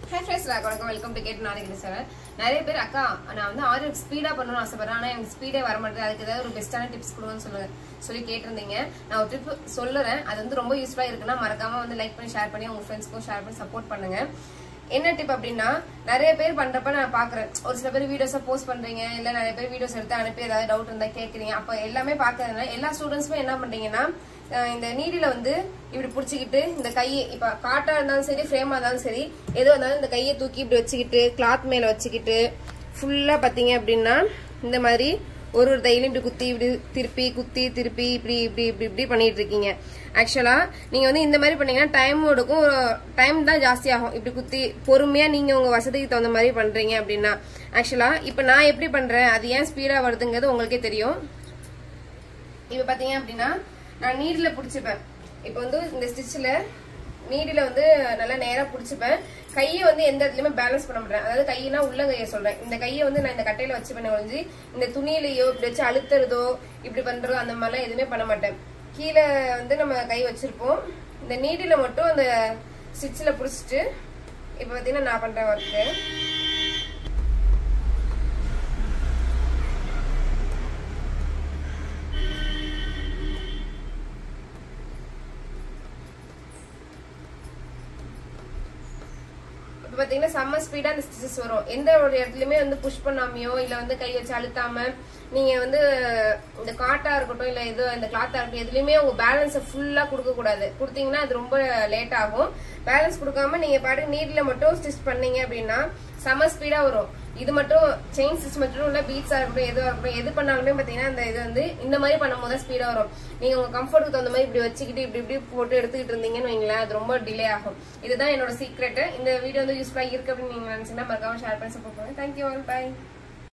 high friends வணக்கம் welcome to Kate நாளைக்கு sir நிறைய பேர் அக்கா நான் வந்து ஆரி ஸ்பீடா பண்ணணும்னு ஆசைப்படுறேன் ஆனா எனக்கு ஸ்பீடே வர மாட்டேது அதுக்கு ஏதாவது ஒரு பெஸ்ட்டான டிப்ஸ் கொடுங்கன்னு சொல்லுங்க சொல்லி கேட்டிருந்தீங்க நான் ஒரு டிப் சொல்லுறேன் அது வந்து ரொம்ப யூஸ்ஃபுல்லா இருக்குன்னா மறக்காம வந்து லைக் பண்ணி ஷேர் பண்ணி உங்க ஃப்ரெண்ட்ஸ்க்கும் ஷேர் பண்ணி சப்போர்ட் பண்ணுங்க என்ன டிப் அப்படின்னா நிறைய பேர் பண்றப்ப நான் பாக்குறேன் ஒரு சில பேர் வீடியோஸை போஸ்ட் பண்றீங்க இல்ல நிறைய பேர் வீடியோஸ் எடுத்து அனுப்பி ஏதாவது டவுட் இருந்தா கேக்குறீங்க அப்ப எல்லாமே பாக்குறதுனால எல்லா ஸ்டூடெண்ட்ஸுமே என்ன பண்றீங்கன்னா அஹ் இந்த நீடில வந்து இப்படி புடிச்சுக்கிட்டு இந்த கையை இப்ப காட்டா இருந்தாலும் சரி ஃப்ரேமா இருந்தாலும் சரி எதுவும் இருந்தாலும் இந்த கையை தூக்கி இப்படி வச்சுக்கிட்டு கிளாத் மேல வச்சுக்கிட்டு ஃபுல்லா பாத்தீங்க அப்படின்னா இந்த மாதிரி ஒரு ஒரு தையிலும் இப்படி குத்தி இப்படி திருப்பி குத்தி திருப்பி இப்படி இப்படி இப்படி இப்படி பண்ணிட்டு இருக்கீங்க ஆக்சுவலா நீங்க வந்து இந்த மாதிரி பண்ணீங்கன்னா டைம் எடுக்கும் டைம் தான் ஜாஸ்தி ஆகும் இப்படி குத்தி பொறுமையா நீங்க உங்க வசதிக்கு தகுந்த மாதிரி பண்றீங்க அப்படின்னா ஆக்சுவலா இப்ப நான் எப்படி பண்றேன் அது ஏன் ஸ்பீடா வருதுங்கிறது உங்களுக்கே தெரியும் இப்ப பாத்தீங்க அப்படின்னா நான் நீடில புடிச்சுப்பேன் இப்ப வந்து இந்த ஸ்டிச்ல நீடில வந்து நல்லா நேரா புடிச்சுப்பேன் கையை வந்து எந்த இடத்துலயுமே பேலன்ஸ் பண்ண மாட்டேன் அதாவது கையினா உள்ள கையை சொல்றேன் இந்த கையை வந்து நான் இந்த கட்டையில வச்சுப்பேன் ஒழிஞ்சு இந்த துணியிலயோ இப்படி வச்சு அழுத்துறதோ இப்படி பண்றதோ அந்த மாதிரிலாம் எதுவுமே பண்ண மாட்டேன் கீழே வந்து நம்ம கை வச்சிருப்போம் இந்த நீடில மட்டும் அந்த ஸ்டிச்சில் புடிச்சிட்டு இப்ப பாத்தீங்கன்னா நான் பண்ற ஒர்க்கு இப்ப பாத்தீங்கன்னா செம்ம ஸ்பீடா அந்த ஸ்டிச்சஸ் வரும் எந்த ஒரு இடத்துலயுமே வந்து புஷ் பண்ணாமையோ இல்ல வந்து கை வச்சு அழுத்தாம நீங்க வந்து இந்த காட்டா இருக்கட்டும் இல்ல இது இந்த கிளாத்தா இருக்கட்டும் எதுலயுமே உங்க பேலன்ஸை ஃபுல்லா கொடுக்க கூடாது கொடுத்தீங்கன்னா அது ரொம்ப லேட் ஆகும் பேலன்ஸ் கொடுக்காம நீங்க பாட்டுக்கு நீட்ல மட்டும் ஸ்டிச் பண்ணீங்க அப்படின்னா செம ஸ்பீடா வரும் இது மட்டும் செயின் ஸ்டிச் மட்டும் இல்ல பீட்ஸா இருக்கட்டும் எதுவா இருக்கட்டும் எது பண்ணாலுமே பாத்தீங்கன்னா இந்த இது வந்து இந்த மாதிரி பண்ணும்போது தான் ஸ்பீடா வரும் நீங்க உங்க கம்ஃபர்ட்டுக்கு தகுந்த மாதிரி இப்படி வச்சுக்கிட்டு இப்படி இப்படி போட்டு எடுத்துக்கிட்டு இருந்தீங்கன்னு வைங்களேன் அது ரொம்ப டிலே ஆகும் இதுதான் என்னோட சீக்ரெட் இந்த வீடியோ வந்து யூஸ்ஃபுல்லா இருக்கு அப்படின்னு நீங்க நினைச்சீங்கன்னா மறக்காம ஷேர் பண்ணி சப்போர்ட் பண்ணுங்க தேங்க்யூ ஆல் பை